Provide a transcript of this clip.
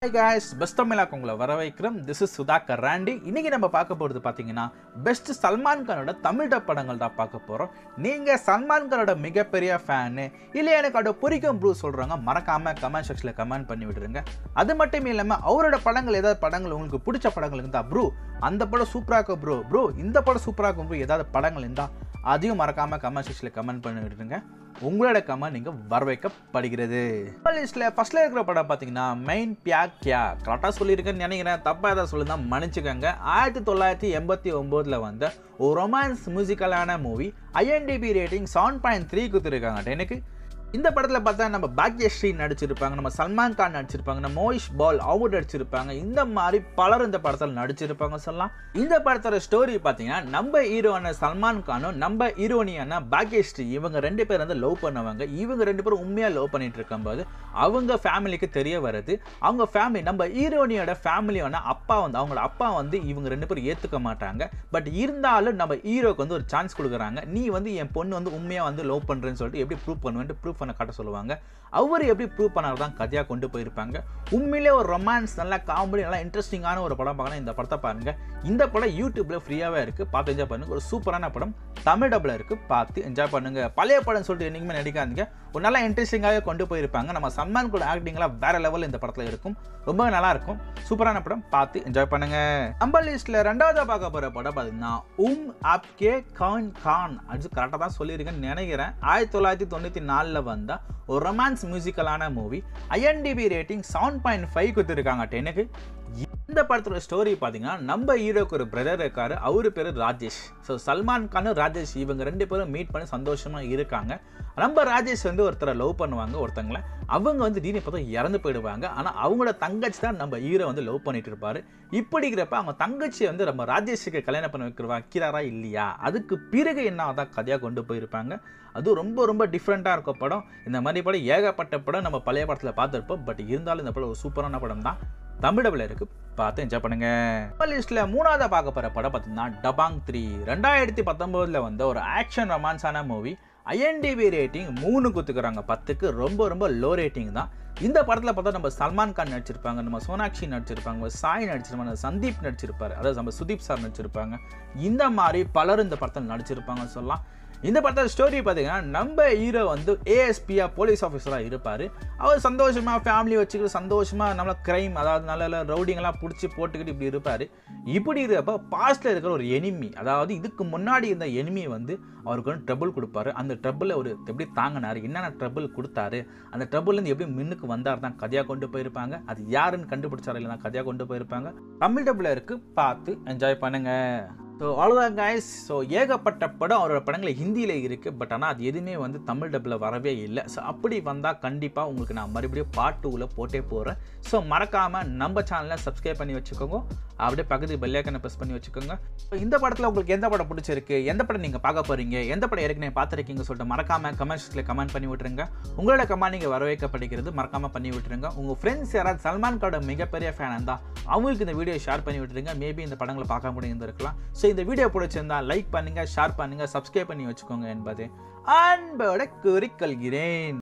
high guys best தமிழாக்கு உங்களை வரவேற்கிறோம் this is Sudhakar ராண்டி இன்னைக்கு நம்ம பார்க்க போகிறது பார்த்தீங்கன்னா பெஸ்ட் சல்மான் கானோட தமிழ் டப் படங்கள் தான் பார்க்க போகிறோம் நீங்கள் சல்மான் கானோட மிகப்பெரிய ஃபேனு இல்லை எனக்கு அதோட பிடிக்கும் ப்ரூ சொல்கிறாங்க மறக்காமல் கமெண்ட் செக்ஷனில் கமெண்ட் பண்ணி விட்டுருங்க அது மட்டும் இல்லாமல் அவரோட படங்கள் ஏதாவது படங்கள் உங்களுக்கு பிடிச்ச படங்கள் இருந்தால் ப்ரூ அந்த படம் சூப்பராக இருக்கும் ப்ரோ ப்ரோ இந்த படம் சூப்பராக இருக்கும் ப்ரோ ஏதாவது படங்கள் இருந்தால் அதையும் மறக்காமல் கமெண்ட் செக்ஷனில் கமெண்ட் பண்ணி விட்டுருங்க உங்களோட கமெண்ட் நீங்கள் வரவேற்கப்படுகிறது லிஸ்ட்டில் ஃபஸ்ட்டில் இருக்கிற படம் பார்த்தீங்கன்னா மெயின் பியா கியா கரெக்டாக சொல்லியிருக்கேன்னு நினைக்கிறேன் தப்பாக ஏதாவது சொல்லியிருந்தா மன்னிச்சுக்கோங்க ஆயிரத்தி தொள்ளாயிரத்தி எண்பத்தி ஒம்போதில் வந்த ஒரு ரொமான்ஸ் மியூசிக்கலான movie IMDb rating seven point three கொடுத்துருக்காங்க எனக்கு இந்த படத்தில் பார்த்தா நம்ம பாக்யஸ்ரீ நடிச்சிருப்பாங்க நம்ம சல்மான் கான் நடிச்சிருப்பாங்க நம்ம மோயிஷ் பால் அவங்க நடிச்சிருப்பாங்க இந்த மாதிரி பலர் இந்த படத்தில் நடிச்சிருப்பாங்க சொல்லலாம் இந்த படத்தோட ஸ்டோரி பார்த்தீங்கன்னா நம்ம ஹீரோவான சல்மான் கானும் நம்ம ஹீரோனியான பாக்யஸ்ரீ இவங்க ரெண்டு பேர் வந்து லவ் பண்ணுவாங்க இவங்க ரெண்டு பேரும் உண்மையாக லவ் பண்ணிட்டு இருக்கும்போது அவங்க ஃபேமிலிக்கு தெரிய வருது அவங்க ஃபேமிலி நம்ம ஹீரோனியோட ஃபேமிலியான அப்பா வந்து அவங்களோட அப்பா வந்து இவங்க ரெண்டு பேரும் ஏற்றுக்க மாட்டாங்க பட் இருந்தாலும் நம்ம ஹீரோக்கு வந்து ஒரு சான்ஸ் கொடுக்குறாங்க நீ வந்து என் பொண்ணு வந்து உண்மையாக வந்து லவ் பண்ணுறேன்னு சொல்லிட்டு எப்படி ப்ரூவ் பண்ணுவேன்ட்டு ப்ரூவ் பண்ண காட்ட சொல்லுவாங்க அவர் எப்படி ப்ரூவ் பண்ணார் தான் கதையாக கொண்டு போயிருப்பாங்க உண்மையிலே ஒரு ரொமான்ஸ் நல்லா காமெடி நல்லா இன்ட்ரெஸ்டிங்கான ஒரு படம் பார்க்கணும் இந்த படத்தை பாருங்க இந்த படம் யூடியூப்ல ஃப்ரீயாகவே இருக்குது பார்த்து என்ஜாய் பண்ணுங்க ஒரு சூப்பரான படம் தமிழ் டபுள் இருக்குது பார்த்து என்ஜாய் பண்ணுங்க பழைய படம் சொல்லிட்டு என்றைக்குமே நடிக்காதீங்க ஒரு நல்லா இன்ட்ரெஸ்டிங்காகவே கொண்டு போயிருப்பாங்க நம்ம சல்மான் கூட ஆக்டிங்லாம் வேற லெவலில் இந்த படத்தில் இருக்கும் ரொம்ப நல்லா இருக்கும் சூப்பரான படம் பார்த்து என்ஜாய் பண்ணுங்க நம்ம லிஸ்ட்ல ரெண்டாவது பார்க்க போற படம் பார்த்தீங்கன்னா உம் ஆப்கே கான் கான் அது கரெக்டாக தான் சொல்லியிருக்கேன்னு நினைக்கிறேன் ஆயிரத்தி தொள்ளாயிரத்தி தொண்ணூற்றி நாலில் வந்த ஒரு ரொமான்ஸ் மியூசிக்கலான movie IMDb rating seven point five கொடுத்துருக்காங்க டெனுக்கு இந்த படத்தோட ஸ்டோரி பார்த்தீங்கன்னா நம்ம ஹீரோக்கு ஒரு பிரதர் இருக்காரு அவரு பேர் ராஜேஷ் ஸோ சல்மான் கானும் ராஜேஷ் இவங்க ரெண்டு பேரும் மீட் பண்ணி சந்தோஷமா இருக்காங்க நம்ம ராஜேஷ் வந்து ஒருத்தரை லவ் பண்ணுவாங்க ஒருத்தங்கள அவங்க வந்து திடீர்னு பார்த்தா இறந்து போயிடுவாங்க ஆனால் அவங்களோட தங்கச்சி தான் நம்ம ஹீரோ வந்து லவ் பண்ணிட்டு இருப்பாரு இப்படிங்கிறப்ப அவங்க தங்கச்சியை வந்து நம்ம ராஜேஷுக்கு கல்யாணம் பண்ண வைக்கிறவா வைக்கிறாரா இல்லையா அதுக்கு பிறகு என்ன தான் கதையாக கொண்டு போயிருப்பாங்க அது ரொம்ப ரொம்ப டிஃப்ரெண்ட்டாக இருக்க படம் இந்த மாதிரி படம் ஏகப்பட்ட படம் நம்ம பழைய படத்தில் பார்த்துருப்போம் பட் இருந்தாலும் இந்த படம் ஒரு சூப்பரான படம் தான் தமிழ் டபுள் இருக்கு பார்த்து என்ஜாய் பண்ணுங்க லிஸ்ட்ல மூணாவதா பார்க்க போற படம் பார்த்தீங்கன்னா டபாங் த்ரீ ரெண்டாயிரத்தி பத்தொன்பதுல வந்த ஒரு ஆக்ஷன் ரொமான்ஸான மூவி ஐஎன்டிபி ரேட்டிங் மூணு குத்துக்கிறாங்க பத்துக்கு ரொம்ப ரொம்ப லோ ரேட்டிங் தான் இந்த படத்தில் பார்த்தா நம்ம சல்மான் கான் நடிச்சிருப்பாங்க நம்ம சோனாக்ஷி நடிச்சிருப்பாங்க சாய் நடிச்சிருப்பாங்க சந்தீப் நடிச்சிருப்பாரு அதாவது நம்ம சுதீப் சார் நடிச்சிருப்பாங்க இந்த மாதிரி பலரும் இந்த படத்தில் நடிச்சிருப்பாங்கன்னு சொல்லலாம் இந்த படத்தோட ஸ்டோரி பார்த்தீங்கன்னா நம்ம ஹீரோ வந்து ஏஎஸ்பியா போலீஸ் ஆஃபீஸராக இருப்பார் அவர் சந்தோஷமாக ஃபேமிலி வச்சுக்கிட்டு சந்தோஷமாக நம்மள க்ரைம் அதாவது நல்ல நல்ல ரவுடிங்கெல்லாம் பிடிச்சி போட்டுக்கிட்டு இப்படி இருப்பார் இப்படி இருக்கப்போ பாஸ்ட்டில் இருக்கிற ஒரு எனிமி அதாவது இதுக்கு முன்னாடி இருந்த எனிமி வந்து அவருக்கு வந்து ட்ரபிள் கொடுப்பாரு அந்த ட்ரபிளை ஒரு எப்படி தாங்கினார் என்னென்ன ட்ரபிள் கொடுத்தாரு அந்த ட்ரபிள்லேருந்து எப்படி மின்னுக்கு வந்தார் தான் கதையாக கொண்டு போயிருப்பாங்க அது யாருன்னு கண்டுபிடிச்சாரு இல்லைனா கதையாக கொண்டு போயிருப்பாங்க தமிழ் டபுள் இருக்கு பார்த்து என்ஜாய் பண்ணுங்க ஸோ அவ்வளோதான் கைஸ் ஸோ ஏகப்பட்ட படம் அவரோட படங்கள் ஹிந்தியில் இருக்குது பட் ஆனால் அது எதுவுமே வந்து தமிழ் டப்பில் வரவே இல்லை ஸோ அப்படி வந்தால் கண்டிப்பாக உங்களுக்கு நான் மறுபடியும் பார்ட் டூவில் போட்டே போகிறேன் ஸோ மறக்காமல் நம்ம சேனலை சப்ஸ்கிரைப் பண்ணி வச்சுக்கோங்க அப்படியே பக்கத்து பெல்லைக்கனை ப்ரெஸ் பண்ணி வச்சுக்கோங்க ஸோ இந்த படத்தில் உங்களுக்கு எந்த படம் பிடிச்சிருக்கு எந்த படம் நீங்கள் பார்க்க போகிறீங்க எந்த படம் ஏற்கனவே பார்த்துருக்கீங்க சொல்லிட்டு மறக்காமல் கமெண்ட்ஸில் கமெண்ட் பண்ணி விட்டுருங்க உங்களோட கமெண்ட் நீங்கள் வரவேற்கப்படுகிறது மறக்காமல் பண்ணி விட்டுருங்க உங்கள் ஃப்ரெண்ட்ஸ் யாராவது சல்மான் கானோட மிகப்பெரிய ஃபேன் இருந்தால் அவங்களுக்கு இந்த வீடியோ ஷேர் பண்ணி விட்டுருங்க மேபி இந்த படங்களை பார்க்க முடியும் இருக்கலாம் ஸோ இந்த வீடியோ பிடிச்சிருந்தா லைக் பண்ணுங்க ஷேர் பண்ணுங்க சப்ஸ்கிரைப் பண்ணி வச்சுக்கோங்க என்பது அன்போட கூறிக்கொள்கிறேன்